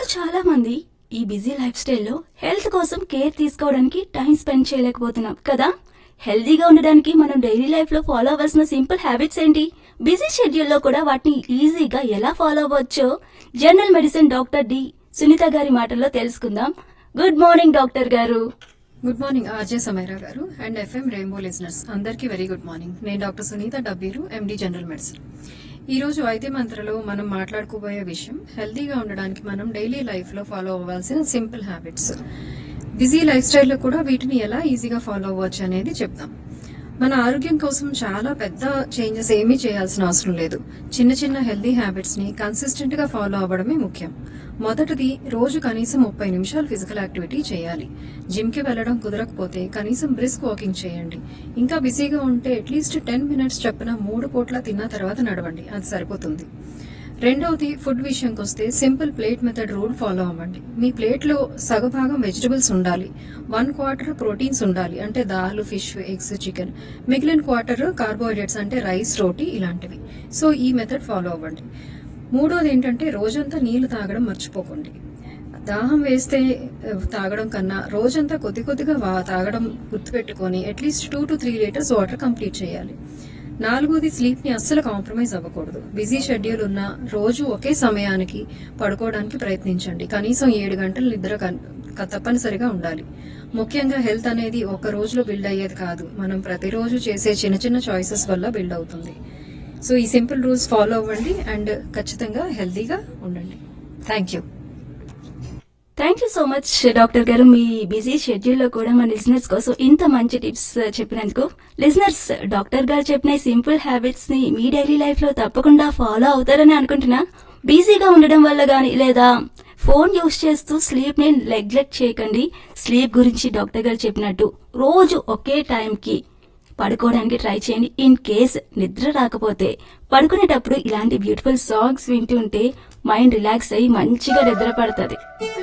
చాలా మంది ఈ బిజీ లైఫ్ స్టైల్లో హెల్త్ కోసం కేర్ తీసుకోవడానికి టైం స్పెండ్ చేయలేకపోతున్నాం కదా హెల్తీగా ఉండడానికి మనం డైలీ లైఫ్ లో ఫాలో అవ్వాల్సిన సింపుల్ హ్యాబిట్స్ ఏంటి బిజీ షెడ్యూల్లో కూడా వాటిని ఈజీగా ఎలా ఫాలో అవ్వచ్చో general medicine doctor D Sunitha గారి మాటల్లో తెలుసుకుందాం గుడ్ మార్నింగ్ డాక్టర్ గారు గుడ్ మార్నింగ్ ఆర్జే సమైరా గారు అండ్ ఎఫ్ఎం రెయిన్బో లిజనర్స్ అందరికీ వెరీ గుడ్ మార్నింగ్ నేను doctor Sunitha Dabbiru M D general medicine ఈ రోజు వైద్య మంత్రలో మనం మాట్లాడుకోబోయే విషయం హెల్తీగా ఉండడానికి మనం డైలీ లైఫ్ లో ఫాలో అవ్వాల్సిన సింపుల్ హ్యాబిట్స్ బిజీ లైఫ్ స్టైల్లో కూడా వీటిని ఎలా ఈజీగా ఫాలో అవ్వచ్చు అనేది చెప్దాం మన ఆరోగ్యం కోసం చాలా పెద్ద చేంజెస్ ఏమీ చేయాల్సిన అవసరం లేదు చిన్న చిన్న హెల్దీ హ్యాబిట్స్ ని కన్సిస్టెంట్ గా ఫాలో అవ్వడమే ముఖ్యం మొదటిది రోజు కనీసం ముప్పై నిమిషాలు ఫిజికల్ యాక్టివిటీ చేయాలి జిమ్ కి వెళ్ళడం కుదరకపోతే కనీసం బ్రిస్క్ వాకింగ్ చేయండి ఇంకా బిజీగా ఉంటే అట్లీస్ట్ టెన్ మినిట్స్ చొప్పున మూడు పూట్ల తిన్న తర్వాత నడవండి అది సరిపోతుంది రెండవది ఫుడ్ విషయంకి వస్తే simple plate method rule follow అవ్వండి మీ ప్లేట్ లో సగభాగం వెజిటబుల్స్ ఉండాలి వన్ క్వార్టర్ ప్రోటీన్స్ ఉండాలి అంటే దాల్ ఫిష్ ఎగ్స్ చికెన్ మిగిలిన క్వార్టర్ కార్బోహైడ్రేట్స్ అంటే రైస్ రోటీ ఇలాంటివి సో ఈ మెథడ్ ఫాలో అవ్వండి మూడోది ఏంటంటే రోజంతా నీళ్లు తాగడం మర్చిపోకండి దాహం వేస్తే ఆ, తాగడం కన్నా రోజంతా కొద్ది కొద్దిగా వా- తాగడం గుర్తుపెట్టుకొని at least two to three litres water complete చేయాలి నాలుగోది స్లీప్ ని అస్సలు కాంప్రమైజ్ అవ్వకూడదు బిజీ షెడ్యూల్ ఉన్న రోజు ఒకే సమయానికి పడుకోవడానికి ప్రయత్నించండి కనీసం ఏడు గంటల నిద్ర కన్- క- తప్పనిసరిగా ఉండాలి ముఖ్యంగా హెల్త్ అనేది ఒక రోజులో బిల్డ్ అయ్యేది కాదు మనం ప్రతిరోజు చేసే చిన్న చిన్న చాయిసెస్ వల్ల బిల్డ్ అవుతుంది సో ఈ సింపుల్ రూల్స్ ఫాలో అవ్వండి అండ్ ఖచ్చితంగా హెల్తీగా ఉండండి thank you thank you so much doctor గారు మీ బిజీ షెడ్యూల్లో కూడా మా లిజనర్స్ కోసం ఇంత మంచి టిప్స్ చెప్పినందుకు లిజనర్స్ డాక్టర్ గారు చెప్పిన ఈ సింపుల్ హ్యాబిట్స్ ని మీ డైలీ లైఫ్ లో తప్పకుండా ఫాలో అవుతారని అనుకుంటున్నా బిజీగా ఉండడం వల్ల గానీ లేదా ఫోన్ యూస్ చేస్తూ స్లీప్ ని నెగ్లెక్ట్ చేయకండి స్లీప్ గురించి డాక్టర్ గారు చెప్పినట్టు రోజు ఒకే టైంకి పడుకోవడానికి ట్రై చేయండి ఇన్ కేస్ నిద్ర రాకపోతే పడుకునేటప్పుడు ఇలాంటి బ్యూటిఫుల్ సాంగ్స్ వింటుంటే మైండ్ రిలాక్స్ అయ్యి మంచిగా నిద్ర పడుతుంది